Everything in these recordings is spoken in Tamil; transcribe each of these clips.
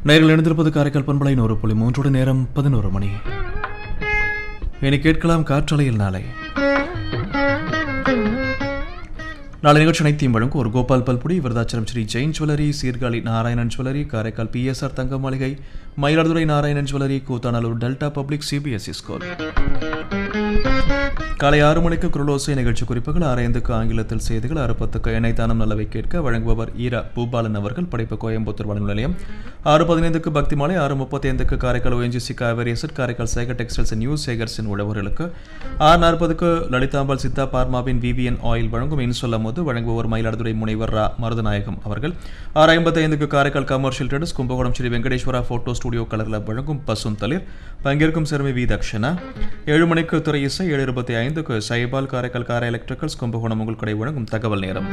நேரில் எழுந்திருப்பது காரைக்கால் பண்பலை நூறு புள்ளி மூன்றோடு நேரம் பதினோரு மணி இனி கேட்கலாம் காற்றலையில் நாளை நாளை நிகழ்ச்சி அனைத்தையும் வழங்கும் ஒரு கோபால் பல்புடி Vriddhachalam Sri Jain jewellery Sirkazhi Narayanan jewellery Karaikal PSR தங்க மாளிகை Mayiladuthurai Narayanan jewellery Koothanallur delta public CBSE school காலை ஆறு மணிக்கு குரலோசை நிகழ்ச்சி குறிப்புகள் ஆரைந்துக்கு ஆங்கிலத்தில் செய்திகள் அறுபத்துக்கு இணைத்தானம் நல்லவை கேட்க வழங்குபவர் ஈரா பூபாலன் அவர்கள் படைப்பு கோயம்புத்தூர் வழங்கும் நிலையம் ஆறு பதினைந்துக்கு பக்தி மாலை ஆறு முப்பத்தி ஐந்துக்கு Karaikal ONGC Cauvery asset Karaikal Sekar textiles new சேகர்ஸின் உழவர்களுக்கு ஆறு நாற்பதுக்கு லலிதாம்பாள் சித்தா பார்மாவின் விவிஎன் ஆயில் வழங்கும் இன்சொல்லும் போது வழங்குபவர் மயிலாடுதுறை முனைவர் ரா மருதநாயகம் அவர்கள் ஆறு ஐம்பத்தி ஐந்துக்கு Karaikal commercial traders Kumbakonam Sri Venkateswara photo studio கலர்ல வழங்கும் பசும் தளிர் பங்கேற்கும் சிறுமி வி தக்ஷனா ஏழு மணிக்கு துறை இசை ஏழு இருபத்தி ஐந்துக்கு சைபால் காரைக்கால் காரை எலக்ட்ரிக்கல்ஸ் கும்பகோணம் உங்கள் கடை வழங்கும் தகவல் நேரம்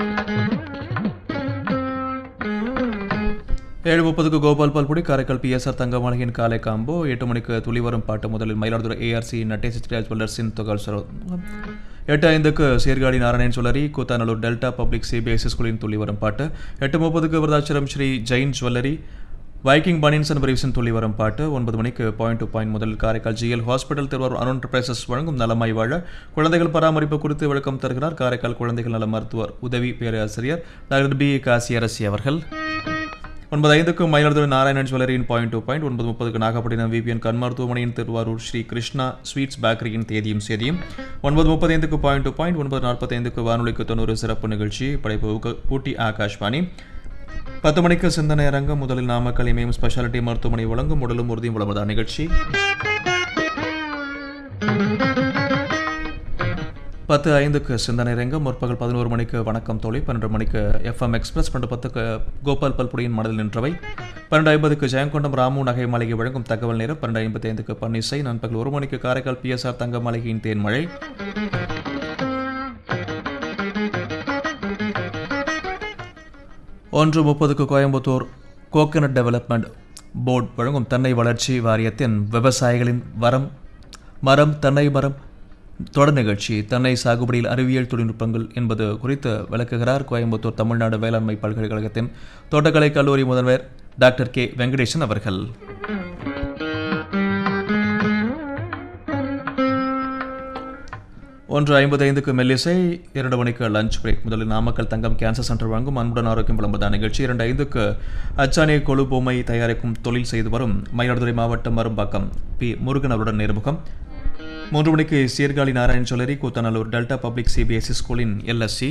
ஏழு முப்பதுக்கு கோபால் பால்புடி காரைக்கால் பிஎஸ்ஆர் தங்க மாளிகையின் காலை காம்போ எட்டு மணிக்கு துளி வரும் பாட்டு முதலில் மயிலாடுதுறை ஏஆர்சி நட்டேசி ஜுவல்லர்ஸின் தொகல் சரோ எட்டு ஐந்துக்கு Sirkazhi Narayanan jewellery Koothanallur delta public CBSE ஸ்கூலின் துளி வரும் பாட்டு எட்டு முப்பதுக்கு விருதாச்சலம் ஸ்ரீ ஜெயின் ஜுவல்லரி வைக்கிங் பனின்ஸ் அண்ட் பிரீவ்ஸின் துள்ளி வரும் பாட்டு ஒன்பது மணிக்கு பாயிண்ட் டு பாயிண்ட் முதல் Karaikal GL hospital Thiruvarur Arun enterprises வழங்கும் நலமாய் வாழ குழந்தைகள் பராமரிப்பு குறித்து விளக்கம் தருகிறார் காரைக்கால் குழந்தைகள் நல மருத்துவர் உதவி பேராசிரியர் டாக்டர் பி காசியரசி அவர்கள் ஒன்பது ஐந்துக்கு மயிலாடுதுறை நாராயணன் ஜுவல்லரியின் பாயிண்ட் டூ பாயிண்ட் ஒன்பது முப்பதுக்கு நாகப்பட்டினம் விபிஎன் கண் மருத்துவமனையின் திருவாரூர் ஸ்ரீ கிருஷ்ணா ஸ்வீட்ஸ் பேக்கரியின் தேதியும் செய்தியும் ஒன்பது முப்பத்தைந்துக்கு பாயிண்ட் டூ பாயிண்ட் ஒன்பது நாற்பத்தைந்துக்கு வானொலிக்கு தொண்ணூறு சிறப்பு நிகழ்ச்சி படைப்பு ஊக்க- ஊட்டி ஆகாஷ்வாணி பத்து மணிக்கு சிந்தனை அரங்கம் முதலில் நாமக்கல் இமயம் ஸ்பெஷாலிட்டி மருத்துவமனை வழங்கும் உடலும் உறுதியும் உளமதா நிகழ்ச்சி பத்து ஐந்துக்கு சிந்தனை ரங்கம் முற்பகல் பதினோரு மணிக்கு வணக்கம் தோழி பன்னெண்டு மணிக்கு எஃப்எம் எக்ஸ்பிரஸ் பன்னெண்டு பத்துக்கு கோபால் பல்புடியின் மனதில் நின்றவை பன்னெண்டு ஐம்பதுக்கு ஜெயங்கொண்டம் ராமு நகை மாளிகை வழங்கும் தகவல் நேரம் பன்னெண்டு ஐம்பத்தி ஐந்துக்கு பன்னிசை நண்பகல் ஒரு மணிக்கு காரைக்கால் பிஎஸ்ஆர் தங்க மாளிகையின் தேன்மழை ஒன்று முப்பதுக்கு கோயம்புத்தூர் கோகனட் டெவலப்மெண்ட் போர்டு வழங்கும் தென்னை வளர்ச்சி வாரியத்தின் விவசாயிகளின் வரம் மரம் தென்னை மரம் தொடர் நிகழ்ச்சி தென்னை சாகுபடியில் அறிவியல் தொழில்நுட்பங்கள் என்பது குறித்து விளக்குகிறார் கோயம்புத்தூர் தமிழ்நாடு வேளாண்மை பல்கலைக்கழகத்தின் தோட்டக்கலை கல்லூரி முதல்வர் டாக்டர் கே வெங்கடேசன் அவர்கள் ஒன்று ஐம்பது ஐந்துக்கு மெல்லிசை இரண்டு மணிக்கு லஞ்ச் பிரேக் முதலில் நாமக்கல் தங்கம் கேன்சர் சென்டர் வழங்கும் அன்புடன் ஆரோக்கியம் விளம்பரதான் நிகழ்ச்சி இரண்டு ஐந்துக்கு அச்சானி கொழு பொம்மை தயாரிக்கும் தொழில் செய்து வரும் மயிலாடுதுறை மாவட்டம் மரும்பாக்கம் பி முருகன் அவருடன் நேர்முகம் மூன்று மணிக்கு Sirkazhi Narayan jewellery Koothanallur delta public CBSE ஸ்கூலின் எல்எஸ்சி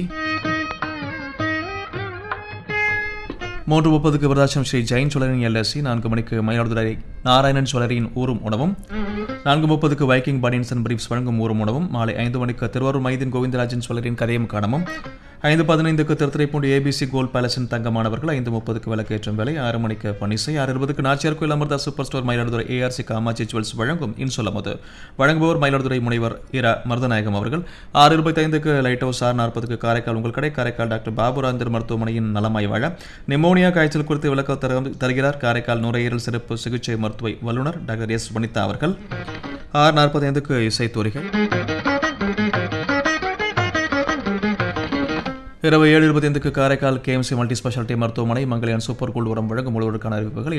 மூன்று முப்பதுக்கு விருதாச்சலம் ஸ்ரீ ஜெயின் சுழரின் எல்எஸ்சி நான்கு மணிக்கு மயிலாடுதுறை நாராயணன் சுழரியின் ஊரும் உணவும் நான்கு முப்பதுக்கு வைக்கிங் பனியன்ஸ் அண்ட் பிரீப்ஸ் வழங்கும் ஊரும் உணவும் மாலை ஐந்து மணிக்கு திருவாரூர் மைதீன் கோவிந்தராஜன் சுழரின் கதையும் காணமும் ஐந்து பதினைந்துக்கு திருத்துறைப்பூண்டி ஏபிசி கோல் பேலஸின் தங்க மாணவர்கள் ஐந்து முப்பதுக்கு விளக்கேற்றும் வேலை ஆறு மணிக்கு பனிசை ஆறு இருபதுக்கு Nachiyar Koil Amirtha super store Mayiladuthurai ARC Kamatchi jewels வழங்கும் இன்சொல்லமது வழங்குபவர் மயிலாடுதுறை முனைவர் இரா மருதநாயகம் அவர்கள் ஆறு இருபத்தி ஐந்துக்கு லைட் ஹவுஸ் ஆறு நாற்பதுக்கு காரைக்கால் உங்கள் கடை காரைக்கால் டாக்டர் பாபுராந்தர் மருத்துவமனையின் நலமாய் வாழ நிமோனியா காய்ச்சல் குறித்து விளக்கம் தரு- தருகிறார் காரைக்கால் நுரையீரல் சிறப்பு சிகிச்சை மருத்துவ வல்லுநர் டாக்டர் எஸ் வனிதா அவர்கள் ஆறு நாற்பத்தி ஐந்துக்கு இசைத்தூரிகை இரவு ஏழு இருபத்தி ஐந்துக்கு காரைக்கால் கேஎம்சி மல்டி ஸ்பெஷாலிட்டி மருத்துவமனை மங்களையான் சூப்பர் கூல் உரம் வழங்கும் முழுவதற்கான அறிவிப்புகள்